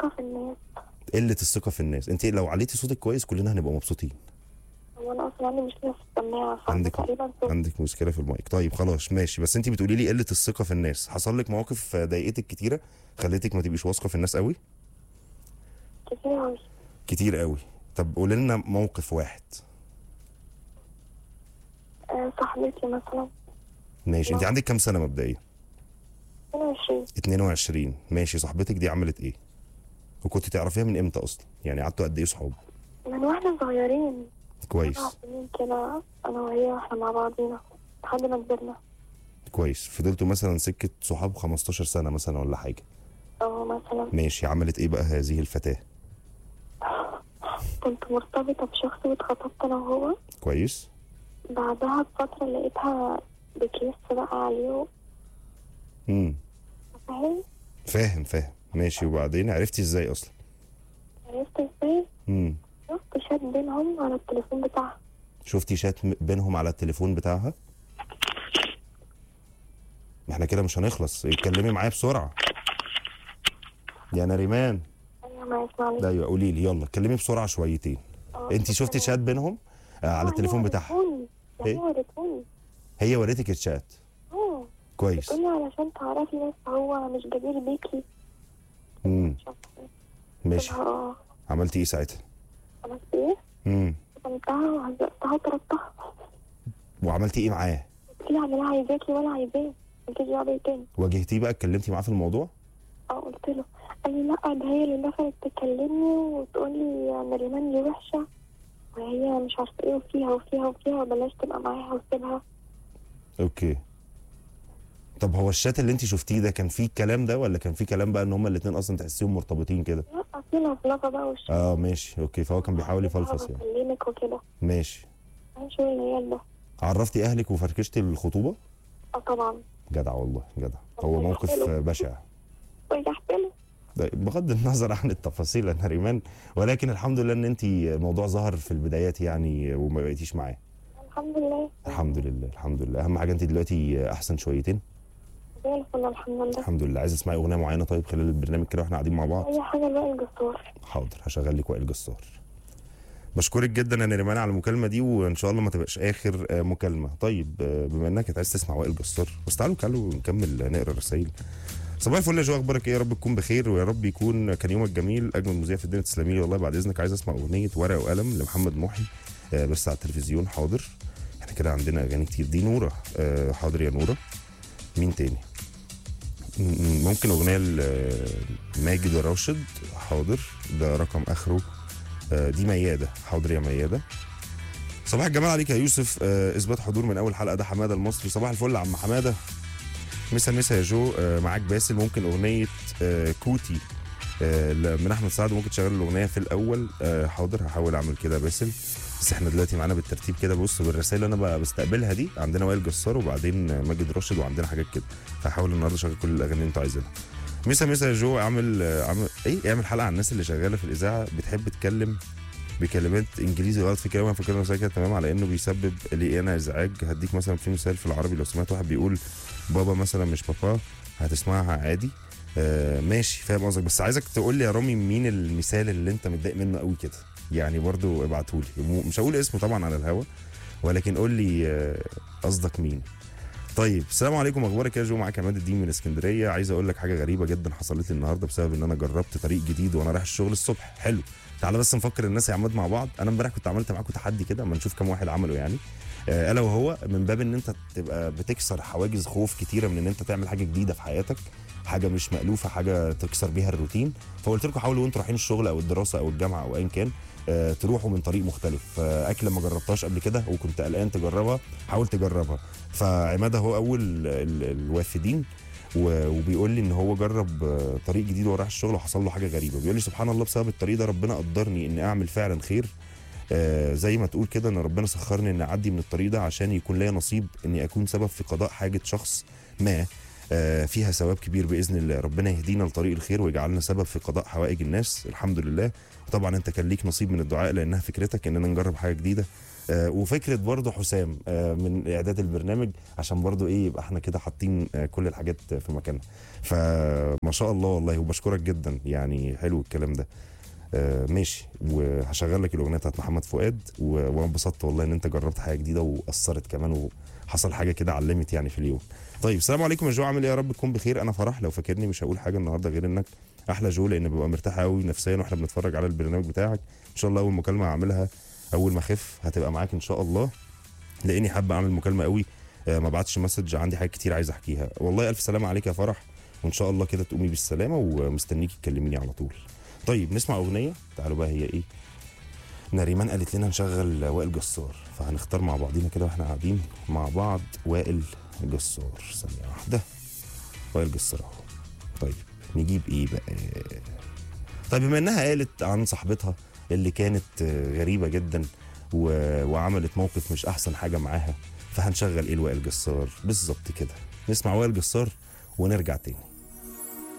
الثقة في الناس قله الثقه في الناس انت لو عليتي صوتك كويس كلنا هنبقى مبسوطين هو أنا أصلا عندي مشكلة في السماعة عندك- تقريبا صوت عندك مشكله في المايك طيب خلاص ماشي بس انت بتقولي لي قله الثقه في الناس حصل لك مواقف ضايقتك كتيره خليتك ما تبقيش واثقه في الناس قوي كتير أوي كتير قوي طب قولي لنا موقف واحد آه، صاحبتي مثلا ماشي انت لا. عندك كام سنه مبدئيا 22 22 ماشي صاحبتك دي عملت ايه وكنت تعرفيها من امتى اصلا يعني قعدتوا قد ايه صحاب من واحنا صغيرين كويس سبع سنين كده أنا وهي واحنا مع بعضينا لحد ما كبرنا كويس فضلتوا مثلا سكه صحاب 15 سنه مثلا ولا حاجه أو مثلا ماشي عملت ايه بقى هذه الفتاه كنت مرتبطة بشخص واتخطبت أنا وهو كويس بعدها بفترة لقيتها بكيس بقى عليه امم فاهم فاهم فاهم ماشي وبعدين عرفتي ازاي اصلا عرفت ازاي امم شفت شات بينهم على التليفون بتاعها شفتي شات م- بينهم على التليفون بتاعها ما احنا كده مش هنخلص اتكلمي معايا بسرعه يا نريمان ايوه ما يسمعني ايوه قولي لي يلا اتكلمي بسرعه شويتين انت شفتي شات بينهم آه على التليفون بتاعها هي إيه؟ وريتهوني هي وريتك الشات اه كويس بتقولي علشان تعرفي بس هو مش جدير بيكي امم مش عارفة إيه. ماشي قلت لها اه عملتي ايه ساعتها عملت ايه؟ امم قمتها وهزقتها وطردتها وعملتي ايه معاه قلت لها انا لا عايزاكي ولا عايزاه مالكيش دعوه بيا تاني واجهتيه بقى اتكلمتي معاه في الموضوع اه قلت له قال لي لا ده هي اللي دخلت تكلمني وتقول لي ان ريمان دي وحشه وهي مش عارفه ايه وفيها وفيها وفيها وبلاش تبقى معاها وسيبها اوكي طب هو الشات اللي انت شفتيه ده كان فيه الكلام ده ولا كان فيه كلام بقى ان هما الاتنين اصلا تحسيهم مرتبطين كده لا في لفلفه بقى وش اه ماشي اوكي فهو كان بيحاول يفلفص يعني بكلمك وكده ماشي عن شغل العيال ده عرفتي اهلك وفركشتي الخطوبه اه طبعا جدع والله جدع هو موقف حلو. بشع ورجعت له ده بغض النظر عن التفاصيل يا نريمان ولكن الحمد لله ان انت الموضوع ظهر في البدايات يعني وما بقيتيش معاه الحمد لله الحمد لله الحمد لله اهم حاجه انت دلوقتي احسن شويتين زي الفل الحمد لله الحمد لله عايز اسمعي اغنيه معينه طيب خلال البرنامج كده واحنا قاعدين مع بعض اي حاجه لوائل الجسار حاضر هشغل لك وائل جسار بشكرك جدا يا نريمان على المكالمه دي وان شاء الله ما تبقاش اخر آه، مكالمه طيب آه، بما انك كنت عايز تسمع وائل جسار بس تعالوا تعالوا نكمل نقرا الرسائل صباح الفل يا جو اخبارك ايه يا رب تكون بخير ويا رب يكون كان يومك جميل اجمل مذيع في الدنيا تسلمي لي والله بعد اذنك عايز اسمع اغنيه ورقه وقلم لمحمد محي آه، بس على التلفزيون حاضر احنا كده عندنا اغاني كتير دي نوره آه، حاضر يا نوره مين تاني م- م- ممكن اغنيه لماجد راشد حاضر ده رقم اخره آه، دي مياده حاضر يا مياده صباح الجمال عليك يا يوسف آه، اثبات حضور من اول حلقه ده حماده المصري صباح الفل يا عم حماده مسا مسا يا جو آه، معاك باسل ممكن اغنيه آه، كوتي آه، ل- من احمد سعد ممكن تشغل الاغنيه في الاول آه، حاضر هحاول اعمل كده يا باسل بس احنا دلوقتي معانا بالترتيب كده بص بالرسائل اللي انا ب- بستقبلها دي عندنا وائل جسار وبعدين آه، ماجد راشد وعندنا حاجات كده فهحاول النهارده اشغل كل الاغاني اللي انتوا عايزينها مسا مسا يا جو اعمل آه، اعمل ايه اعمل حلقه عن الناس اللي شغاله في الاذاعه بتحب تتكلم بكلمات انجليزي غلط في كلام انا فاكرها مثلا كده تمام على انه بيسبب لي انا ازعاج هديك مثلا في مثال في العربي لو سمعت واحد بيقول بابا مثلا مش بابا هتسمعها عادي آه ماشي فاهم قصدك بس عايزك تقول لي يا رامي مين المثال اللي انت متضايق منه قوي كده يعني برضو ابعته لي مش هقول اسمه طبعا على الهوا ولكن قول لي آه، قصدك مين طيب السلام عليكم اخبارك يا جو معاك عماد الدين من اسكندريه عايز اقول لك حاجه غريبه جدا حصلت لي النهارده بسبب ان انا جربت طريق جديد وانا رايح الشغل الصبح حلو تعالى بس نفكر الناس يا عماد مع بعض انا امبارح كنت عملت معاكم تحدي كده اما نشوف كام واحد عمله يعني آه، الا وهو من باب ان انت تبقى بتكسر حواجز خوف كتيره من ان انت تعمل حاجه جديده في حياتك حاجه مش مالوفه حاجه تكسر بيها الروتين فقلت لكم حاولوا وانتوا رايحين الشغل او الدراسه او الجامعه او ايا كان آه، تروحوا من طريق مختلف آه، اكله ما جربتهاش قبل كده وكنت قلقان تجربها حاول تجربها فعماد هو اول ال- الوافدين و- وبيقول لي ان هو جرب آه، طريق جديد وهو رايح الشغل وحصل له حاجه غريبه بيقول لي سبحان الله بسبب الطريق ده ربنا قدرني اني اعمل فعلا خير آه، زي ما تقول كده ان ربنا سخرني اني اعدي من الطريق ده عشان يكون ليا نصيب اني اكون سبب في قضاء حاجه شخص ما آه، فيها ثواب كبير باذن الله ربنا يهدينا لطريق الخير ويجعلنا سبب في قضاء حوائج الناس الحمد لله طبعا انت كان ليك نصيب من الدعاء لانها فكرتك اننا نجرب حاجه جديده آه وفكره برضو حسام آه من اعداد البرنامج عشان برضو ايه يبقى احنا كده حاطين آه كل الحاجات في مكانها فما شاء الله والله وبشكرك جدا يعني حلو الكلام ده آه ماشي وهشغل لك الاغنيه بتاعت محمد فؤاد و- وانا انبسطت والله ان انت جربت حاجه جديده واثرت كمان وحصل حاجه كده علمت يعني في اليوم طيب السلام عليكم يا جو عامل ايه يا رب تكون بخير انا فرح لو فاكرني مش هقول حاجه النهارده غير انك احلى جو لان ببقى مرتاح قوي نفسيا واحنا بنتفرج على البرنامج بتاعك ان شاء الله اول مكالمه هعملها اول ما اخف هتبقى معاك ان شاء الله لاني حابب اعمل مكالمه قوي آه، ما بعتش مسج عندي حاجات كتير عايز احكيها والله الف سلامه عليك يا فرح وان شاء الله كده تقومي بالسلامه ومستنيكي تكلميني على طول طيب نسمع اغنيه تعالوا بقى هي ايه نريمان قالت لنا نشغل وائل جسار فهنختار مع بعضينا كده واحنا قاعدين مع بعض وائل جسار ثانيه واحده وائل جسار اهو طيب نجيب ايه بقى طيب بما انها قالت عن صاحبتها اللي كانت آه، غريبه جدا و... وعملت موقف مش احسن حاجه معاها فهنشغل ايه لوائل جسار بالظبط كده نسمع وائل جسار ونرجع تاني